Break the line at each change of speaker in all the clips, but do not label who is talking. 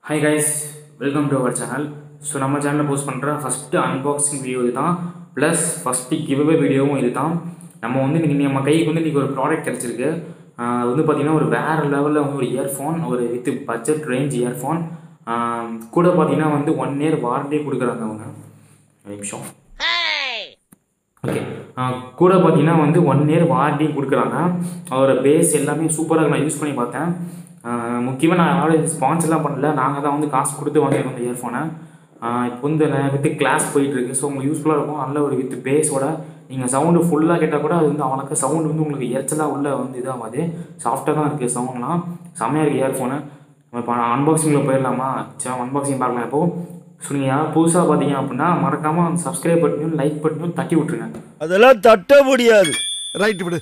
Hi guys welcome to our channel so நம்ம சேனலில் post பண்ணுற ஃபஸ்ட்டு அன்பாக்சிங் வீடியோ இது தான் ப்ளஸ் ஃபஸ்ட்டு கிவ்அவே வீடியோவும் இது தான் நம்ம வந்து இன்றைக்கி நம்ம கைக்கு வந்து இன்றைக்கி ஒரு ப்ராடக்ட் கிடச்சிருக்கு அது வந்து பார்த்திங்கன்னா ஒரு வேறு லெவலில் வந்து ஒரு இயர்ஃபோன் ஒரு வித் பட்ஜெட் ரேஞ்ச் இயர்ஃபோன் கூட பார்த்திங்கன்னா வந்து ஒன் இயர் வாரண்டி கொடுக்குறாங்க அவங்க ஒரு நிமிஷம் ஓகே கூட பார்த்தீங்கன்னா வந்து ஒன் இயர் வாரண்டி கொடுக்குறாங்க அதோட பேஸ் எல்லாமே சூப்பராக நான் யூஸ் பண்ணி பார்த்தேன் முக்கியமாக நான் யாரோட ஸ்பான்சர்லாம் பண்ணல நாங்கள் தான் வந்து காசு கொடுத்து வாங்கியிருக்கோம் இந்த இயர்ஃபோனை இப்போ வந்து நான் வித்து கிளாஸ் போயிட்டுருக்கு ஸோ உங்களுக்கு யூஸ்ஃபுல்லாக இருக்கும் நல்ல ஒரு வித் பேஸோட நீங்கள் சவுண்டு ஃபுல்லாக கேட்டால் கூட அது வந்து அவனுக்கு சவுண்டு வந்து உங்களுக்கு எரிச்சலாக உள்ள வந்து இதாகாது சாஃப்டாக தான் இருக்குது சவுண்ட்லாம் செம்மையாக இருக்குது இயர்ஃபோனு நம்ம இப்போ அன்பாக்சிங்கில் போயிடலாமா சரி அன்பாக்சிங் பார்க்கலாம் இப்போது ஸோ நீங்கள் யாராவது புதுசாக பார்த்தீங்க அப்படின்னா மறக்காமல் அந்த சப்ஸ்கிரைப் பட்டனையும் லைக் பட்டனையும் தட்டி விட்ருங்க
அதெல்லாம் தட்ட முடியாது
ரைட் விடு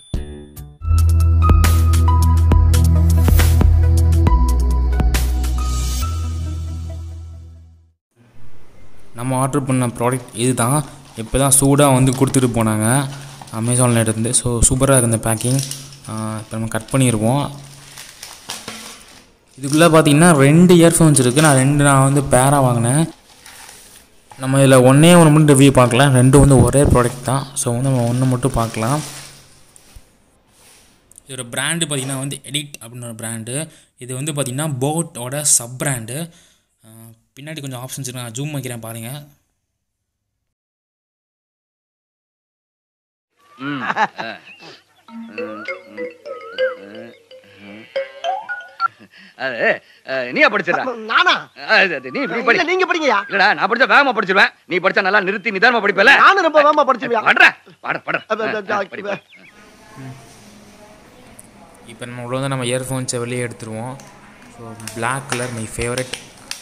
நம்ம ஆர்டர் பண்ண ப்ராடக்ட் இது தான் இப்போ தான் சூடாக வந்து கொடுத்துட்டு போனாங்க அமேசானில் இருந்து ஸோ சூப்பராக இருக்குது இந்த பேக்கிங் இப்போ நம்ம கட் பண்ணியிருக்கோம் இதுக்குள்ளே பார்த்தீங்கன்னா ரெண்டு இயர்ஃபோன்ஸ் இருக்குது நான் ரெண்டு நான் வந்து பேராக வாங்கினேன் நம்ம இதில் ஒன்றே ஒன்று மட்டும் ரிவ்யூ பார்க்கலாம் ரெண்டு வந்து ஒரே ப்ராடக்ட் தான் ஸோ வந்து நம்ம ஒன்று மட்டும் பார்க்கலாம் இதோட பிராண்டு பார்த்திங்கன்னா வந்து எடிட் அப்படின்னு ஒரு பிராண்டு இது வந்து பார்த்திங்கன்னா போட்டோட சப் பிராண்டு பின்னாடி கொஞ்சம் ஆப்ஷன்ஸ் இருக்கு நான் ஜூம் வைக்கிறேன் பாருங்கள்
அது, அஹ், நீயா படிச்சிடா
நானா
நீ இப்படி படி
இல்ல நீங்க படிங்கயா
இல்லடா நான் படிச்சா வேகமா படிச்சிருவேன் நீ படிச்சா நல்லா நிறுத்தி நிதானமா படிப்பல
நானும் ரொம்ப வேகமா படிச்சிருவியா
படுற பட பட
அப்ப, அப்ப, அப்ப,
படி, படி.
இப்போ நம்ம உள்ள வந்து நம்ம இயர்ஃபோன்ஸை வெளியே எடுத்துருவோம் so black colour my favourite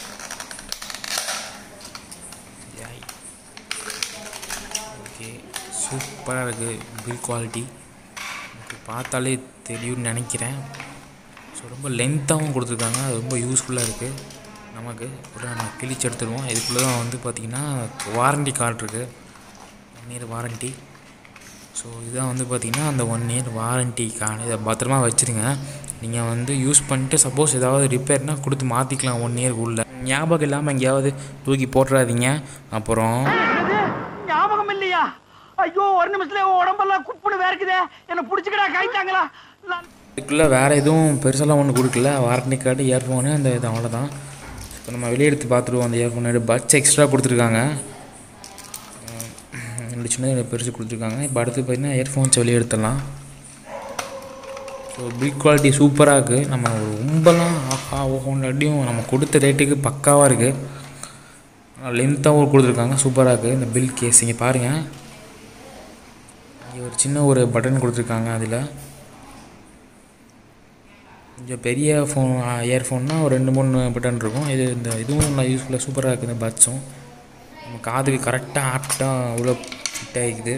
okay சூப்பராக இருக்குது பில் குவாலிட்டி எனக்கு பார்த்தாலே தெரியும்னு நினைக்கிறேன் ஸோ ரொம்ப லென்த்தாகவும் கொடுத்துருக்காங்க அது ரொம்ப யூஸ்ஃபுல்லாக இருக்குது நமக்கு கூட நம்ம கிழிச்சு எடுத்துருவோம் இதுக்குள்ளே தான் வந்து பார்த்திங்கன்னா வாரண்டி கார்டு இருக்குது ஒன் இயர் வாரண்டி ஸோ இதுதான் வந்து பார்த்திங்கன்னா அந்த ஒன் இயர் வாரண்டிக்கான இதை பத்திரமா வச்சுருங்க நீங்கள் வந்து யூஸ் பண்ணிட்டு சப்போஸ் ஏதாவது ரிப்பேர்னால் கொடுத்து மாற்றிக்கலாம் ஒன் இயர்க்குள்ளே ஞாபகம் இல்லாமல் எங்கேயாவது தூக்கி போட்டுறாதீங்க அப்புறம்
ஞாபகம் இல்லையா ஐயோ ஒரு நிமிஷத்துல உடம்பெல்லாம் குப்புன்னு வேர்க்குதே என்ன புடிச்சுக்கடா கைத்தாங்களா
இதுக்குள்ளே வேறு எதுவும் பெருசாலாம் ஒன்று கொடுக்கல வாரண்டி கார்டு இயர்ஃபோனு அந்த இது அவ்வளோதான் இப்போ நம்ம வெளியே எடுத்து பார்த்துருவோம் அந்த இயர்ஃபோனோட பட்ஸ் எக்ஸ்ட்ரா கொடுத்துருக்காங்க ரெண்டு சின்னது பெருசு கொடுத்துருக்காங்க இப்போ அடுத்து பார்த்தீங்கன்னா இயர்ஃபோன்ஸ் வெளியே எடுத்துடலாம் ஸோ பில் குவாலிட்டி சூப்பராக இருக்குது நம்ம ரொம்பலாம் ஆஹா ஓஹோன்னாட்டியும் நம்ம கொடுத்த ரேட்டுக்கு பக்காவாக இருக்குது லென்த்தாகவும் கொடுத்துருக்காங்க சூப்பராக இருக்குது இந்த பில் கேஸ் இங்கே பாருங்கள் இங்கே ஒரு சின்ன ஒரு பட்டன் கொடுத்துருக்காங்க அதில் கொஞ்சம் பெரிய ஃபோன் இயர்ஃபோன்னா ஒரு ரெண்டு மூணு பட்டன் இருக்கும் இது இந்த இதுவும் நல்லா யூஸ்ஃபுல்லாக சூப்பராக இருக்குது இந்த பட்ஸும் நம்ம காதுக்கு கரெக்டாக ஆப்டாக அவ்வளோ ஃபிட் ஆகிக்குது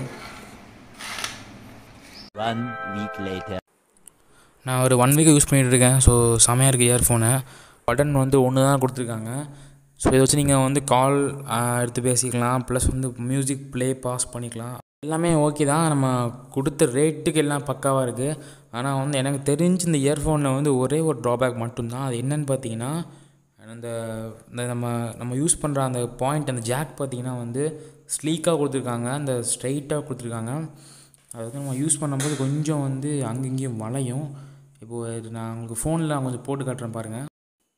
One week later.
நான் ஒரு ஒன் வீக் யூஸ் பண்ணிகிட்டு இருக்கேன் ஸோ செமையாக இருக்குது இயர்ஃபோனு பட்டன் வந்து ஒன்று தான் கொடுத்துருக்காங்க ஸோ இதை வச்சு நீங்கள் வந்து கால் எடுத்து பேசிக்கலாம் ப்ளஸ் வந்து மியூசிக் ப்ளே பாஸ் பண்ணிக்கலாம் எல்லாமே ஓகே தான் நம்ம கொடுத்த ரேட்டுக்கு எல்லாம் பக்காவாக இருக்குது ஆனால் வந்து எனக்கு தெரிஞ்சு இந்த இயர்ஃபோனில் வந்து ஒரே ஒரு ட்ராபேக் மட்டும்தான் அது என்னன்னு பார்த்தீங்கன்னா அந்த இந்த நம்ம நம்ம யூஸ் பண்ணுற அந்த பாயிண்ட் அந்த ஜாக் பார்த்தீங்கன்னா வந்து ஸ்லீக்காக கொடுத்துருக்காங்க அந்த ஸ்ட்ரைட்டாக கொடுத்துருக்காங்க அது வந்து நம்ம யூஸ் பண்ணும்போது கொஞ்சம் வந்து அங்கங்கேயும் வளையும் இப்போது இது நான் உங்களுக்கு ஃபோனில் கொஞ்சம் போட்டு காட்டுறேன் பாருங்கள்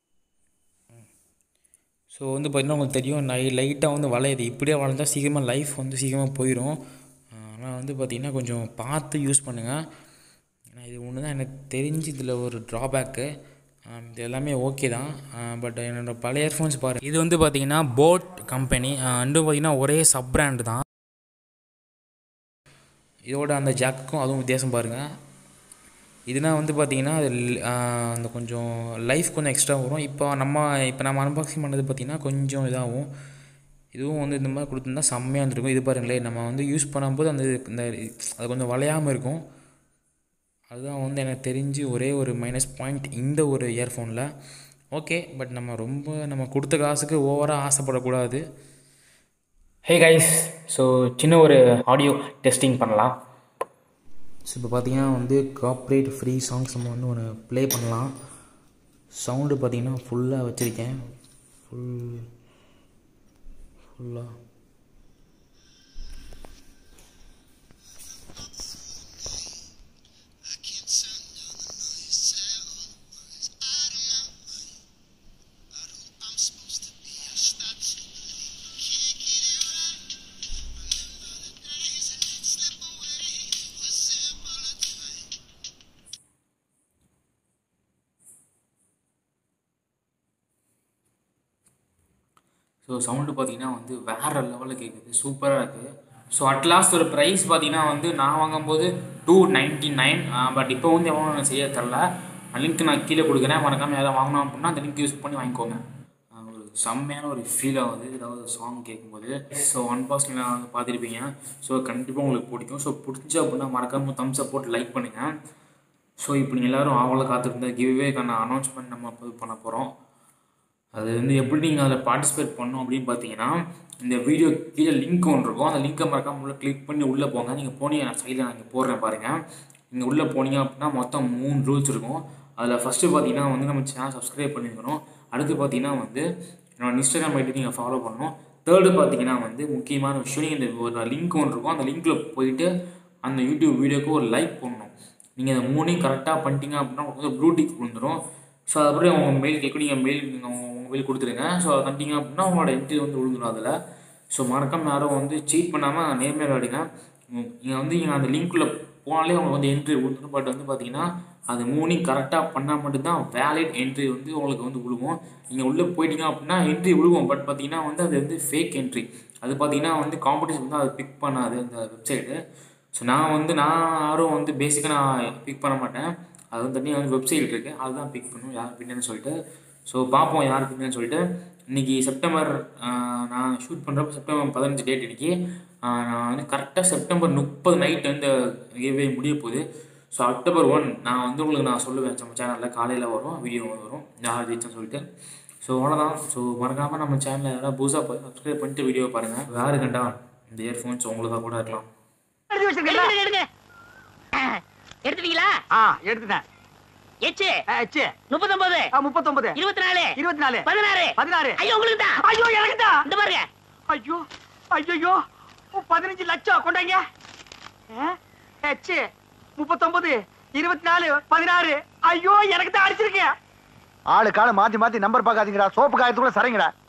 ஸோ வந்து பார்த்திங்கன்னா உங்களுக்கு தெரியும் லை லைட்டாக வந்து வளையுது இப்படியே வளைஞ்சா சீக்கிரமாக லைஃப் வந்து சீக்கிரமாக போயிடும் ஆனால் வந்து பார்த்திங்கன்னா கொஞ்சம் பார்த்து யூஸ் பண்ணுங்கள் ஏன்னா இது ஒன்று தான் எனக்கு தெரிஞ்சு இதில் ஒரு ட்ராபேக்கு இது எல்லாமே ஓகே தான் பட் என்னோடய பழைய இயர்ஃபோன்ஸ் பாருங்கள் இது வந்து பார்த்திங்கன்னா போட் கம்பெனி அண்டும் பார்த்திங்கன்னா ஒரே சப் பிராண்டு தான் இதோட அந்த ஜாக்குக்கும் அதுவும் வித்தியாசம் பாருங்கள் இதுனா வந்து பார்த்திங்கன்னா அது ல்- ஆஹ் அந்த கொஞ்சம் லைஃப் கொஞ்சம் எக்ஸ்ட்ரா வரும் இப்போ நம்ம இப்போ நம்ம அன்பாக்சிங் பண்ணது பார்த்திங்கன்னா கொஞ்சம் இதாகும் இதுவும் வந்து இந்த மாதிரி கொடுத்துருந்தா செம்மையாக இருந்திருக்கும் இது பாருங்களேன் நம்ம வந்து யூஸ் பண்ணும்போது அந்த இந்த அது கொஞ்சம் வளையாமல் இருக்கும் அதுதான் வந்து எனக்கு தெரிஞ்சு ஒரே ஒரு மைனஸ் பாயிண்ட் இந்த ஒரு இயர்ஃபோனில் ஓகே பட் நம்ம ரொம்ப நம்ம கொடுத்த காசுக்கு ஓவராக ஆசைப்படக்கூடாது ஹே கைஸ் ஸோ சின்ன ஒரு ஆடியோ டெஸ்டிங் பண்ணலாம் ஸோ இப்போ பார்த்தீங்கன்னா வந்து காப்ரேட் ஃப்ரீ சாங்ஸ் நம்ம வந்து ஒன்று ப்ளே பண்ணலாம் சவுண்டு பார்த்தீங்கன்னா ஃபுல்லாக வச்சுருக்கேன் ஃபுல் ஃபுல்லாக ஸோ சவுண்டு பார்த்தீங்கன்னா வந்து வேறு லெவலில் கேட்குது சூப்பராக இருக்குது ஸோ அட்லாஸ்ட் ஒரு ப்ரைஸ் பார்த்தீங்கன்னா வந்து நான் வாங்கும்போது டூ நைன்ட்டி நைன் பட் இப்போ வந்து எவ்வளோ செய்ய தெரில லிங்க் நான் கீழே கொடுக்குறேன் மறக்காமல் யாராவது வாங்கணும் அப்படின்னா அந்த லிங்க் யூஸ் பண்ணி வாங்கிக்கோங்க ஆஹ் ஒரு செம்மையான ஒரு ஃபீல் ஆகுது ஏதாவது சாங் கேட்கும்போது ஸோ அன்பாக்சிங் வந்து பார்த்துருப்பீங்க ஸோ கண்டிப்பாக உங்களுக்கு பிடிக்கும் ஸோ பிடிச்சி அப்படின்னா மறக்காமல் தம்ஸ் அப் போட்டு லைக் பண்ணுங்கள் ஸோ இப்போ நீங்கள் எல்லோரும் ஆவலை காத்திருந்த கிவ்வேக்கான அனௌன்ஸ்மெண்ட் நம்ம இப்போ பண்ண போகிறோம் அது வந்து எப்படி நீங்கள் அதில் பார்ட்டிசிபேட் பண்ணணும் அப்படின்னு பார்த்தீங்கன்னா இந்த வீடியோ கீழே லிங்க் ஒன்று இருக்கும் அந்த லிங்கை மறக்காம உள்ள கிளிக் பண்ணி உள்ளே போங்க நீங்கள் போனீங்க நான் சைடில் நான் இங்கே போடுறேன் பாருங்கள் நீங்கள் உள்ளே போனீங்க அப்படின்னா மொத்தம் மூணு ரூல்ஸ் இருக்கும் அதில் ஃபஸ்ட்டு பார்த்தீங்கன்னா வந்து நம்ம சேனல் சப்ஸ்கிரைப் பண்ணியிருக்கணும் அடுத்து பார்த்தீங்கன்னா வந்து என்னோட இன்ஸ்டாகிராம் ஐடி நீங்கள் ஃபாலோ பண்ணணும் தேர்டு பார்த்தீங்கன்னா வந்து முக்கியமான விஷயம் நீங்கள் இந்த ஒரு லிங்க் ஒன்று இருக்கும் அந்த லிங்க்கில் போயிட்டு அந்த யூடியூப் வீடியோக்கு ஒரு லைக் பண்ணணும் நீங்கள் அந்த மூணையும் கரெக்டாக பண்ணிட்டீங்க அப்படின்னா உங்களுக்கு வந்து ப்ளூ டிக் விழுந்துடும் ஸோ அதுக்கப்புறம் உங்கள் மெயில் கேட்கும் நீங்கள் மெயில் நீங்கள் உங்கள் மெயில் கொடுத்துருங்க ஸோ அதை தந்தீங்க அப்படின்னா உங்களோட என்ட்ரி வந்து விழுந்துடும் அதில் ஸோ மறக்காம யாரும் வந்து சீட் பண்ணாமல் நேர்மையாக விளையாடுங்க நீங்கள் வந்து நீங்கள் அந்த லிங்க்குள்ளே போனாலே உங்களுக்கு வந்து என்ட்ரி விழுந்துடும் பட் வந்து பார்த்தீங்கன்னா அது மூணையும் கரெக்டாக பண்ணால் மட்டும்தான் வேலிட் என்ட்ரி வந்து உங்களுக்கு வந்து விழுவும் நீங்கள் உள்ளே போயிட்டீங்க அப்படின்னா என்ட்ரி விழுவும் பட் பார்த்தீங்கன்னா வந்து அது வந்து ஃபேக் என்ட்ரி அது பார்த்தீங்கன்னா வந்து காம்படிஷன் வந்து அது பிக் பண்ணாது அந்த வெப்சைட்டு ஸோ நான் வந்து நான் யாரும் வந்து பேசிக்காக நான் பிக் பண்ண மாட்டேன் அது வந்து தனியாக வந்து வெப்சைட் இருக்குது அதுதான் பிக் பண்ணும் யார் பின்னு சொல்லிட்டு ஸோ பார்ப்போம் யார் பின்னு சொல்லிட்டு இன்றைக்கி செப்டம்பர் ஆஹ், நான் ஷூட் பண்ணுறப்ப செப்டம்பர் பதினஞ்சு டேட் இன்றைக்கி நான் வந்து கரெக்டாக செப்டம்பர் முப்பது நைட் வந்து கிவ்வே முடிய போகுது ஸோ அக்டோபர் ஒன் நான் வந்து உங்களுக்கு நான் சொல்லுவேன் நம்ம சேனலில் காலையில் வரும் வீடியோ வரும் யார் ஜெயிச்சேன்னு சொல்லிட்டு ஸோ அவ்வளோதான் ஸோ மறக்காமல் நம்ம சேனலில் யாராவது புதுசாக போய் சப்ஸ்கிரைப் பண்ணிட்டு வீடியோ பாருங்கள் வேறு கண்டா இந்த இயர்ஃபோன்ஸ் உங்களுக்காக கூட இருக்கலாம்
எழுதி வச்சிருக்கீங்களா
எடுங்க எடுங்க எடுத்துட்டீங்களா
ஆ எடுத்துட்டேன்
எச்சு
ஆ, ச்சே.
முப்பத்தொன்பது
ஆ, முப்பத்தொன்பது
இருபத்தி நாலு
இருபத்தி நாலு
பதினாறு
பதினாறு
ஐயோ உங்களுக்கு தான்
ஐயோ எனக்கு தான்
இந்த பாருங்க
ஐயோ ஐயோ பதினஞ்சு லட்சம் கொண்டாங்க ஹெச் முப்பத்தொன்பது இருபத்தி நாலு பதினாறு ஐயோ எனக்கு தான் அடிச்சிருக்கேன்
ஆளு கால மாத்தி மாத்தி நம்பர் பார்க்காதீங்கடா சோப்பு காயத்துக்குள்ள சரிங்கடா